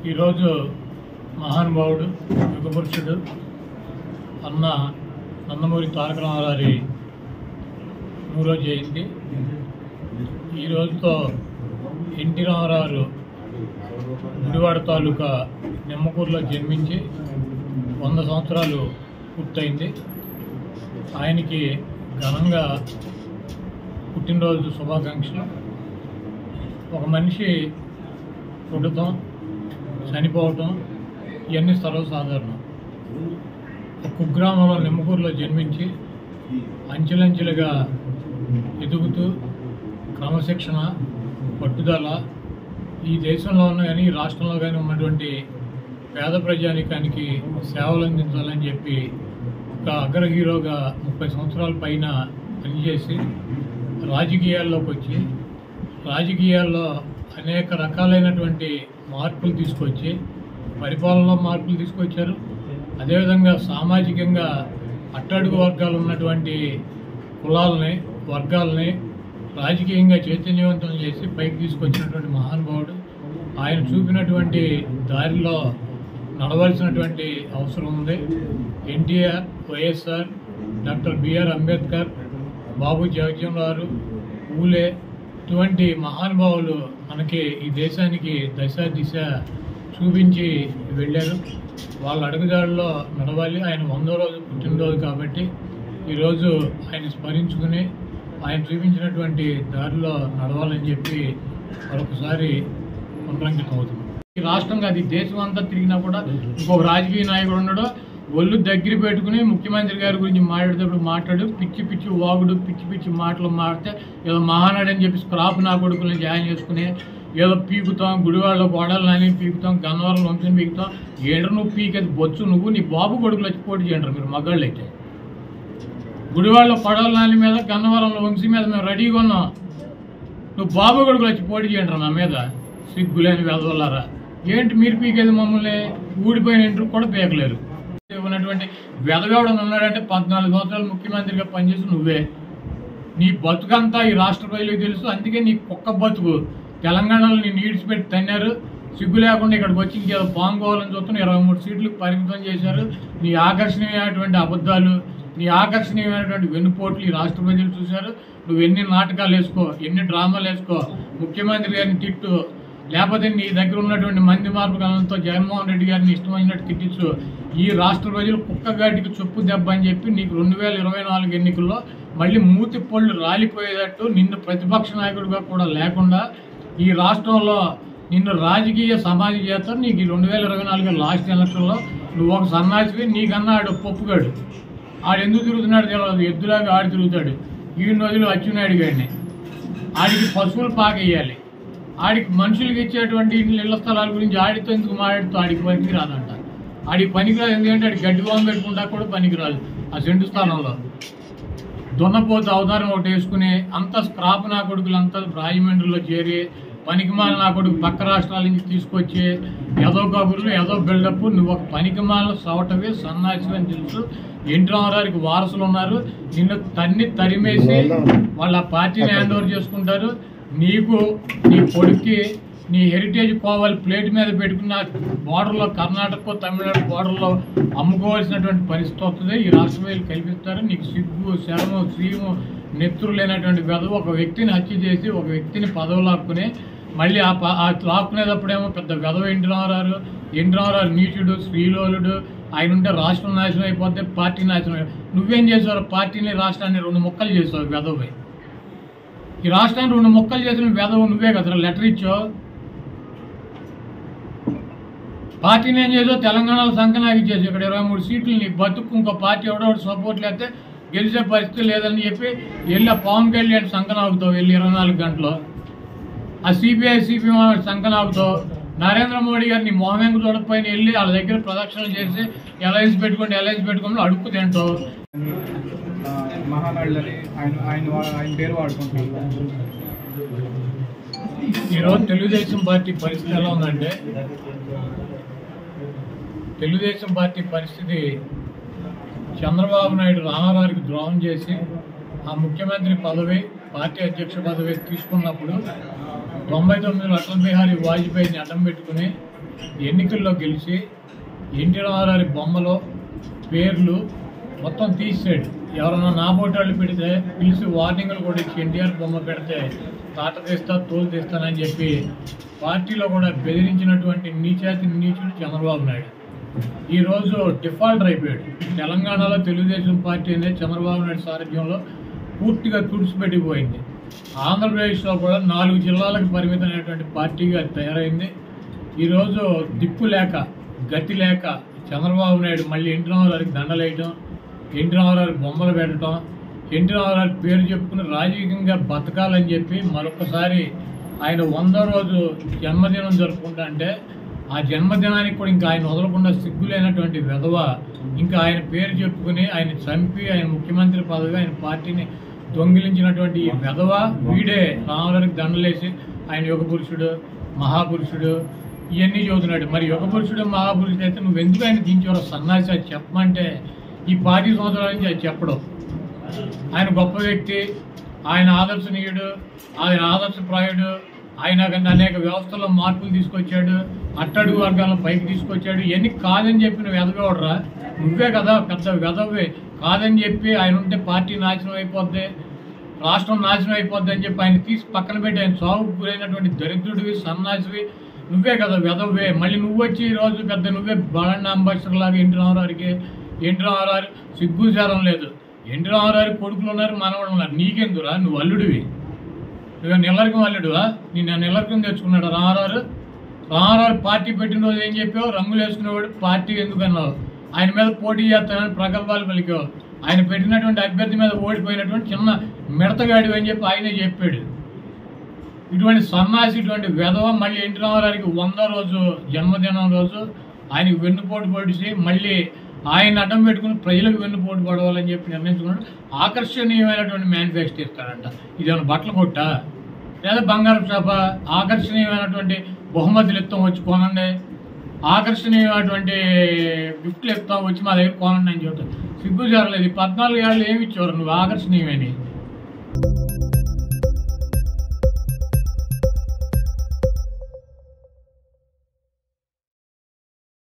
ఈరోజు మహానుభావుడు యుగపురుషుడు అన్న నందమూరి తారక రామారావు మూడో జయంతి ఈ రోజుతో ఎన్టీ రామారావు గుడివాడ తాలూకా నిమ్మకూరులో జన్మించి వంద సంవత్సరాలు పూర్తయింది ఆయనకి ఘనంగా పుట్టినరోజు శుభాకాంక్షలు ఒక మనిషి పుట్టడం చనిపోవటం ఇవన్నీ సర్వసాధారణం ఒక కుగ్రామంలో నిమ్మకూరులో జన్మించి అంచెలంచెలుగా ఎదుగుతూ క్రమశిక్షణ పట్టుదల ఈ దేశంలో ఉన్న కానీ ఈ రాష్ట్రంలో కానీ ఉన్నటువంటి పేద ప్రజానికానికి సేవలు అందించాలని చెప్పి ఒక అగ్ర హీరోగా ముప్పై సంవత్సరాల పైన పనిచేసి రాజకీయాల్లోకి వచ్చి రాజకీయాల్లో అనేక రకాలైనటువంటి మార్పులు తీసుకొచ్చి పరిపాలనలో మార్పులు తీసుకొచ్చారు అదేవిధంగా సామాజికంగా అట్టడుగు వర్గాలు ఉన్నటువంటి కులాలని వర్గాలని రాజకీయంగా చైతన్యవంతం చేసి పైకి తీసుకొచ్చినటువంటి మహానుభావుడు ఆయన చూపినటువంటి దారిలో నడవలసినటువంటి అవసరం ఉంది NTR YSR doctor BR Ambedkar Babu జగజ్జనరావు ఊలే ఇటువంటి మహానుభావులు మనకి ఈ దేశానికి దశ దిశ చూపించి వెళ్ళారు వాళ్ళ అడుగుదాడుల్లో నడవాలి ఆయన వందో రోజు పుట్టినరోజు కాబట్టి ఈరోజు ఆయన స్మరించుకుని ఆయన చూపించినటువంటి దారిలో నడవాలని చెప్పి మరొకసారి పునరంకితం అవుతుంది ఈ రాష్ట్రం కాదు ఈ దేశం అంతా తిరిగినా కూడా ఇంకొక రాజకీయ నాయకుడు ఉన్నాడు ఒళ్ళు దగ్గర పెట్టుకుని ముఖ్యమంత్రి గారి గురించి మాట్లాడేటప్పుడు మాట్లాడు పిచ్చి పిచ్చి వాగుడు పిచ్చి పిచ్చి మాటలు మాడితే ఏదో మహానాడు అని చెప్పి స్క్రాప్ నా కొడుకుని జాయిన్ చేసుకుని ఏదో పీకుతాం గుడివాళ్ళ గోడలు నాని పీకుతాం గన్నవరం వంశం పీకుతాం ఏంటర్ నువ్వు పీకేది బొచ్చు నువ్వు నీ బాబు కొడుకులు వచ్చి పోటీ చేయండి మీరు మగాళ్ళు అయితే గుడివాళ్ళ కొడల నాని మీద గన్నవరంలో వంశీ మీద మేము రెడీగా ఉన్నాం నువ్వు బాబు కొడుకులు వచ్చి పోటీ చేయండి నా మీద సిగ్గులేని వెదవల్లారా ఏంటి మీరు పీకేది మమ్మల్ని ఊడిపోయిన ఇంటర్ కూడా పీకలేరు ఉన్నటువంటి వెదవేవడం ఉన్నాడంటే పద్నాలుగు సంవత్సరాలు ముఖ్యమంత్రిగా పనిచేసి నువ్వే నీ బతుకంతా ఈ రాష్ట్ర ప్రజలకు తెలుసు అందుకే నీ కుక్క బతుకు తెలంగాణలో నేను ఈడ్చిపెట్టి తన్నారు సిగ్గు లేకుండా ఇక్కడికి వచ్చి ఇంకేదో పాంగోవాలని చూస్తున్న ఇరవై మూడు సీట్లకు పరిమితం చేశారు నీ ఆకర్షణీయమైనటువంటి అబద్ధాలు నీ ఆకర్షణీయమైనటువంటి వెన్నుపోట్లు ఈ రాష్ట్ర ప్రజలు చూశారు నువ్వు ఎన్ని నాటకాలు వేసుకో ఎన్ని డ్రామాలు వేసుకో ముఖ్యమంత్రి గారిని తిట్టు లేకపోతే నీ దగ్గర ఉన్నటువంటి మంది మార్పు కాలంతో జగన్మోహన్ రెడ్డి గారిని ఇష్టమైనట్టు తిట్టించు ఈ రాష్ట్ర ప్రజలు కుక్కగాడికి చొప్పు దెబ్బ అని చెప్పి నీకు రెండు వేల ఇరవై నాలుగు ఎన్నికల్లో మళ్ళీ మూతి పళ్ళు రాలిపోయేటట్టు నిన్ను ప్రతిపక్ష నాయకుడిగా కూడా లేకుండా ఈ రాష్ట్రంలో నిన్ను రాజకీయ సమాజ చేత నీకు ఈ రెండు వేల ఇరవై నాలుగు లాస్ట్ ఎలక్షన్లో నువ్వు ఒక సన్నాసివి నీకన్నా ఆడు పప్పుగాడు ఆడు ఎందుకు తిరుగుతున్నాడు తెలియదు ఎద్దులాగా ఆడు తిరుగుతాడు ఈ రోజులు అచ్చునాయుడు గారిని ఆడికి పశువులు పాకేయాలి ఆడికి మనుషులకి ఇచ్చేటువంటి ఇళ్ల స్థలాల గురించి ఆడితో ఎందుకు మాట్లాడుతూ ఆడికి పనికి రాదంట ఆడికి పనికిరాదు ఎందుకంటే ఆడికి గడ్డి బాంబు పెట్టుకుంటా కూడా పనికిరాదు ఆ సెంటు స్థానంలో దున్నపోతు అవతారం ఒకటి వేసుకుని అంత స్క్రాప్ నా కొడుకులు అంతా రాజమండ్రిలో చేరి పనికిమాల నా కొడుకు పక్క రాష్ట్రాల నుంచి తీసుకొచ్చి ఏదో కబుర్లు ఏదో బిల్డప్ నువ్వు ఒక పనికిమాల సవటవే సన్నాసి అని తెలుసు ఎన్టీ రామారావుకి వారసులు ఉన్నారు నిన్ను తన్ని తరిమేసి వాళ్ళ పార్టీని హ్యాండ్ ఓవర్ చేసుకుంటారు నీకు నీ కొడుక్కి నీ హెరిటేజ్ కోవాలి ప్లేట్ మీద పెట్టుకున్న బార్డర్లో కర్ణాటక తమిళనాడు బార్డర్లో అమ్ముకోవాల్సినటువంటి పరిస్థితి వస్తుంది ఈ రాష్ట్ర ప్రజలు కల్పిస్తారు నీకు సిగ్గు శరము శ్రీము నెత్తురు లేనటువంటి వెధవ ఒక వ్యక్తిని హత్య చేసి ఒక వ్యక్తిని పదవి లాక్కుని మళ్ళీ ఆ ప- ఆ లాక్కునేటప్పుడేమో పెద్ద వెధవ ఎన్టీ రామారావు ఎన్టీ రామారావు నీచుడు శ్రీలోలుడు ఆయన ఉంటే రాష్ట్రం నాశనం అయిపోతే పార్టీ నాశనం అయిపోతే నువ్వేం చేసావు పార్టీని రాష్ట్రాన్ని రెండు ముక్కలు చేసావు వెధవై ఈ రాష్ట్రాన్ని రెండు ముక్కలు చేసిన వేదవ నువ్వే కదరా లెటర్ ఇచ్చావు పార్టీని ఏం చేసావు తెలంగాణలో సంకనాకి ఇచ్చేసి ఇక్కడ ఇరవై మూడు సీట్లు నీ బతుకు ఇంకో పార్టీ ఎవడో సపోర్ట్ లేకపోతే గెలిచే పరిస్థితి లేదని చెప్పి వెళ్ళి ఆ పవన్ కళ్యాణ్ సంకనాగుతావు వెళ్ళి ఇరవై నాలుగు గంటలు ఆ సిపిఐ సిపిఎం సంకనాగుతావు నరేంద్ర మోడీ గారిని మొహమెంగు చూడకపోయిన వెళ్ళి వాళ్ళ దగ్గర ప్రదక్షిణలు చేసి ఎలయన్స్ పెట్టుకోండి ఎలయన్స్ పెట్టుకోండి అడుక్కు తింటావు ఆ, మహానాడులని ఆయన ఆయన వా- ఆయన పేరు వాడుకుంటున్నారు ఈరోజు తెలుగుదేశం పార్టీ పరిస్థితి ఎలా ఉందంటే తెలుగుదేశం పార్టీ పరిస్థితి చంద్రబాబు నాయుడు రామారావుకి ద్రోహం చేసి ఆ ముఖ్యమంత్రి పదవి పార్టీ అధ్యక్ష పదవి తీసుకున్నప్పుడు తొంభై తొమ్మిదిలో అటల్ బిహారీ వాజ్పేయిని అడ్డం పెట్టుకుని ఎన్నికల్లో గెలిచి ఎన్టీ రామారావు బొమ్మలో పేర్లు మొత్తం తీసాడు ఎవరన్నా నా వాళ్ళు పెడితే పిలిచి వార్నింగ్లు కూడా ఇచ్చి ఎన్టీఆర్ బొమ్మ పెడితే తాట తీస్తా తోలు తీస్తానని చెప్పి పార్టీలో కూడా బెదిరించినటువంటి నీచాతి నీచుడు చంద్రబాబు నాయుడు ఈ రోజు డిఫాల్టర్ అయిపోయాడు తెలంగాణలో తెలుగుదేశం పార్టీ అనేది చంద్రబాబు నాయుడు సారథ్యంలో పూర్తిగా తుడిచిపెట్టిపోయింది ఆంధ్రప్రదేశ్లో కూడా నాలుగు జిల్లాలకు పరిమితమైనటువంటి పార్టీగా అది తయారైంది ఈరోజు దిక్కు లేక గతి లేక చంద్రబాబు నాయుడు మళ్ళీ ఎన్టీ రామారావుకి దండలేయటం ఎన్టీ రామారావు బొమ్మలు పెట్టడం ఎన్టీ రామారావు పేరు చెప్పుకుని రాజకీయంగా బతకాలని చెప్పి మరొకసారి ఆయన వందో రోజు జన్మదినం జరుపుకుంటా అంటే ఆ జన్మదినానికి కూడా ఇంకా ఆయన వదలకుండా సిగ్గులేనటువంటి విధవ ఇంకా ఆయన పేరు చెప్పుకుని ఆయన చంపి ఆయన ముఖ్యమంత్రి పదవి ఆయన పార్టీని దొంగిలించినటువంటి ఈ విధవ వీడే రామారావుకి దండలేసి ఆయన యుగ పురుషుడు మహాపురుషుడు ఇవన్నీ చదువుతున్నాడు మరి యుగ పురుషుడు మహాపురుషుడు అయితే నువ్వు ఎందుకు ఆయన దించేవారు సన్నాసి అది చెప్పమంటే ఈ పార్టీ సంవత్సరాల నుంచి అది చెప్పడం ఆయన గొప్ప వ్యక్తి ఆయన ఆదర్శనీయుడు ఆయన ఆదర్శప్రాయుడు ఆయన కన్నా అనేక వ్యవస్థల్లో మార్పులు తీసుకొచ్చాడు అట్టడుగు వర్గాలను పైకి తీసుకొచ్చాడు ఇవన్నీ కాదని చెప్పి నువ్వు ఎదగవడరా నువ్వే కదా పెద్ద వెదవే కాదని చెప్పి ఆయన ఉంటే పార్టీ నాశనం అయిపోద్ది రాష్ట్రం నాశనం అయిపోద్ది అని చెప్పి ఆయన తీసి పక్కన పెట్టి ఆయన సాగుకు గురైనటువంటి దరిద్రుడివి సన్నాసివి నువ్వే కదా వెదవే మళ్ళీ నువ్వు వచ్చి ఈ రోజు పెద్ద నువ్వే బలండి అంబాసిడర్ లాగా ఎన్టీ రామారావుకి ఎన్టీ రామారావు సిగ్గుచారం లేదు ఎన్టీ రామారావు కొడుకులు ఉన్నారు మనవాడు ఉన్నారు నీకెందురా నువ్వు అల్లుడివి నువ్వు నిల్లరికం అల్లుడువా నేను నిల్లరికం తెచ్చుకున్నాడు రామారావు రామారావు పార్టీ పెట్టిన రోజు ఏం చెప్పావు రంగులు వేసుకునేవాడు పార్టీ ఎందుకు అన్నావు ఆయన మీద పోటీ చేస్తానని ప్రగల్భాలు పలికావు ఆయన పెట్టినటువంటి అభ్యర్థి మీద ఓడిపోయినటువంటి చిన్న మిడతగాడి అని చెప్పి ఆయనే చెప్పాడు ఇటువంటి సన్నాసి ఇటువంటి వెధవ మళ్ళీ ఎన్టీ రామారావుకి వంద రోజు జన్మదినం రోజు ఆయనకి వెన్నుపోటు పొడిచి మళ్ళీ ఆయన అడ్డం పెట్టుకుని ప్రజలకు వెన్నుపోటు పడవాలని చెప్పి నిర్ణయించుకున్నాడు ఆకర్షణీయమైనటువంటి మేనిఫెస్టో ఇస్తాడంట ఇది ఏమైనా బట్టలు కొట్ట లేదా బంగారం షాప ఆకర్షణీయమైనటువంటి బహుమతులు ఇస్తాం వచ్చి కొనండి ఆకర్షణీయమైనటువంటి గిఫ్ట్లు ఇస్తాం వచ్చి మా దగ్గర కొనండి అని చెప్తాను సిగ్గు జరలేదు పద్నాలుగు ఏళ్ళు ఏమి ఇచ్చేవారు నువ్వు ఆకర్షణీయమని